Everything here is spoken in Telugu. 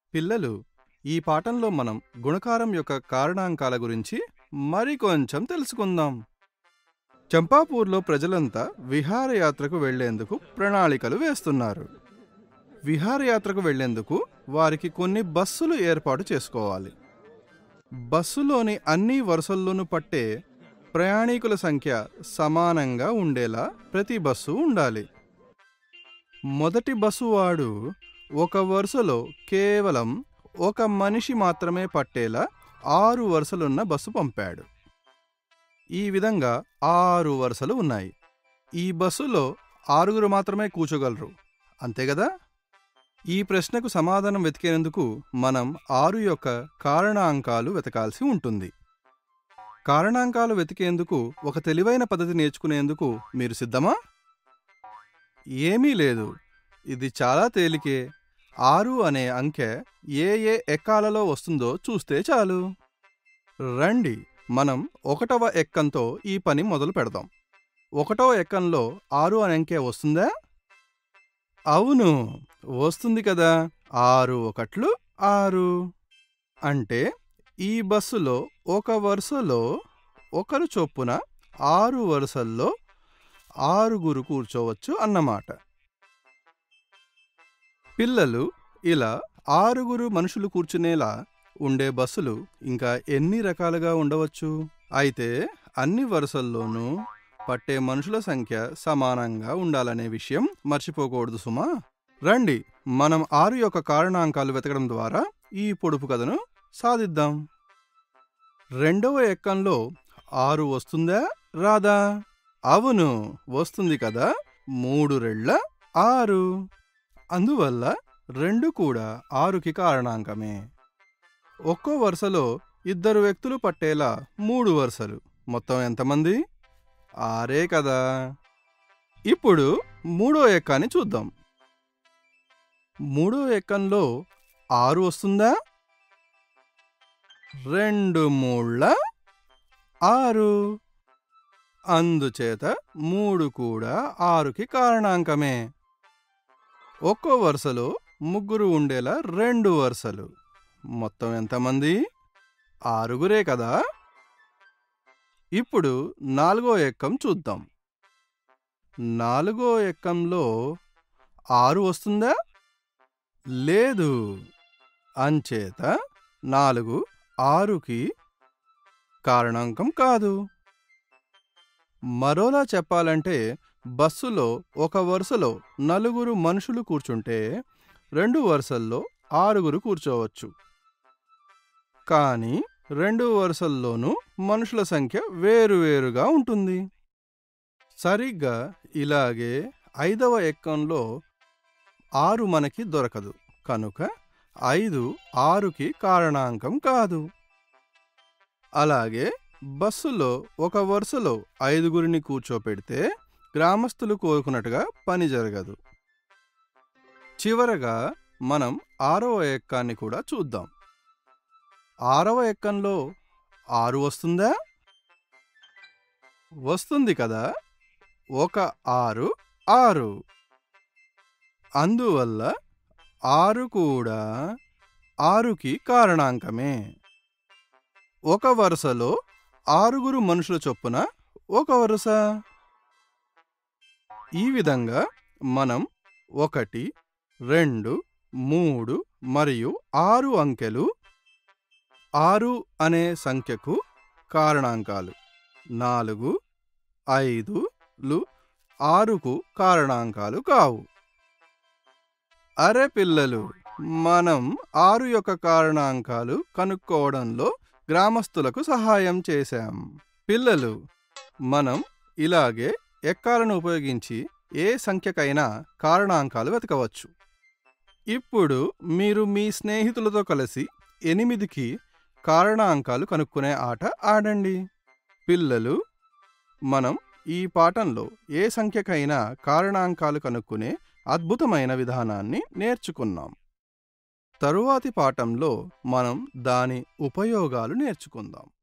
పిల్లలు ఈ పాఠంలో మనం గుణకారం యొక్క కారణాంకాల గురించి మరికొంచెం తెలుసుకుందాం చంపాపూర్లో ప్రజలంతా విహారయాత్రకు వెళ్లేందుకు ప్రణాళికలు వేస్తున్నారు విహారయాత్రకు వెళ్లేందుకు వారికి కొన్ని బస్సులు ఏర్పాటు చేసుకోవాలి బస్సులోని అన్ని వరుసల్లోనూ పట్టే ప్రయాణికుల సంఖ్య సమానంగా ఉండేలా ప్రతి బస్సు ఉండాలి మొదటి బస్సు వాడు ఒక వరుసలో కేవలం ఒక మనిషి మాత్రమే పట్టేలా ఆరు వరుసలున్న బస్సు పంపాడు ఈ విధంగా ఆరు వరుసలు ఉన్నాయి ఈ బస్సులో ఆరుగురు మాత్రమే కూర్చోగలరు అంతే కదా ఈ ప్రశ్నకు సమాధానం వెతికేందుకు మనం ఆరు యొక్క కారణాంకాలు వెతకాల్సి ఉంటుంది కారణాంకాలు వెతికేందుకు ఒక తెలివైన పద్ధతి నేర్చుకునేందుకు మీరు సిద్ధమా ఏమీ లేదు ఇది చాలా తేలికే ఆరు అనే అంకె ఏ ఏ ఎక్కాలలో వస్తుందో చూస్తే చాలు రండి మనం ఒకటవ ఎక్కంతో ఈ పని మొదలు పెడదాం ఒకటవ ఎక్కంలో ఆరు అనే అంకె వస్తుందా అవును వస్తుంది కదా ఆరు ఒకట్లు ఆరు అంటే ఈ బస్సులో ఒక వరుసలో ఒకరు చొప్పున ఆరు వరుసల్లో ఆరుగురు కూర్చోవచ్చు అన్నమాట పిల్లలు ఇలా ఆరుగురు మనుషులు కూర్చునేలా ఉండే బస్సులు ఇంకా ఎన్ని రకాలుగా ఉండవచ్చు అయితే అన్ని వరుసల్లోనూ పట్టే మనుషుల సంఖ్య సమానంగా ఉండాలనే విషయం మర్చిపోకూడదు సుమా రండి మనం ఆరు యొక్క కారణాంకాలు వెతకడం ద్వారా ఈ పొడుపు కథను సాధిద్దాం రెండవ ఎక్కంలో ఆరు వస్తుందా రాదా అవును వస్తుంది కదా మూడు రెళ్ళ ఆరు అందువల్ల రెండు కూడా ఆరుకి కారణాంకమే ఒక్కో వరుసలో ఇద్దరు వ్యక్తులు పట్టేలా మూడు వరుసలు మొత్తం ఎంతమంది ఆరే కదా ఇప్పుడు మూడో ఎక్కాన్ని చూద్దాం మూడో ఎక్కంలో ఆరు వస్తుందా రెండు మూళ్ళ ఆరు అందుచేత మూడు కూడా ఆరుకి కారణాంకమే ఒక్కో వరుసలో ముగ్గురు ఉండేలా రెండు వరుసలు మొత్తం ఎంతమంది ఆరుగురే కదా ఇప్పుడు నాలుగో ఎక్కం చూద్దాం నాలుగో ఎక్కంలో ఆరు వస్తుందా లేదు అంచేత నాలుగు ఆరుకి కారణాంకం కాదు మరోలా చెప్పాలంటే బస్సులో ఒక వరుసలో నలుగురు మనుషులు కూర్చుంటే రెండు వరుసల్లో ఆరుగురు కూర్చోవచ్చు కానీ రెండు వరుసల్లోనూ మనుషుల సంఖ్య వేరువేరుగా ఉంటుంది సరిగ్గా ఇలాగే ఐదవ ఎక్కంలో ఆరు మనకి దొరకదు కనుక ఐదు ఆరుకి కారణాంకం కాదు అలాగే బస్సులో ఒక వరుసలో ఐదుగురిని కూర్చోపెడితే గ్రామస్తులు కోరుకున్నట్టుగా పని జరగదు చివరగా మనం ఆరవ ఎక్కాన్ని కూడా చూద్దాం ఆరవ ఎక్కంలో ఆరు వస్తుందా వస్తుంది కదా ఒక ఆరు ఆరు అందువల్ల ఆరు కూడా ఆరుకి కారణాంకమే ఒక వరుసలో ఆరుగురు మనుషుల చొప్పున ఒక వరుస ఈ విధంగా మనం ఒకటి రెండు మూడు మరియు ఆరు అంకెలు ఆరు అనే సంఖ్యకు కారణాంకాలు నాలుగు ఐదులు ఆరుకు కారణాంకాలు కావు అరే పిల్లలు మనం ఆరు యొక్క కారణాంకాలు కనుక్కోవడంలో గ్రామస్తులకు సహాయం చేశాం పిల్లలు మనం ఇలాగే ఎక్కాలను ఉపయోగించి ఏ సంఖ్యకైనా కారణాంకాలు వెతకవచ్చు ఇప్పుడు మీరు మీ స్నేహితులతో కలిసి ఎనిమిదికి కారణాంకాలు కనుక్కునే ఆట ఆడండి పిల్లలు మనం ఈ పాఠంలో ఏ సంఖ్యకైనా కారణాంకాలు కనుక్కునే అద్భుతమైన విధానాన్ని నేర్చుకున్నాం తరువాతి పాఠంలో మనం దాని ఉపయోగాలు నేర్చుకుందాం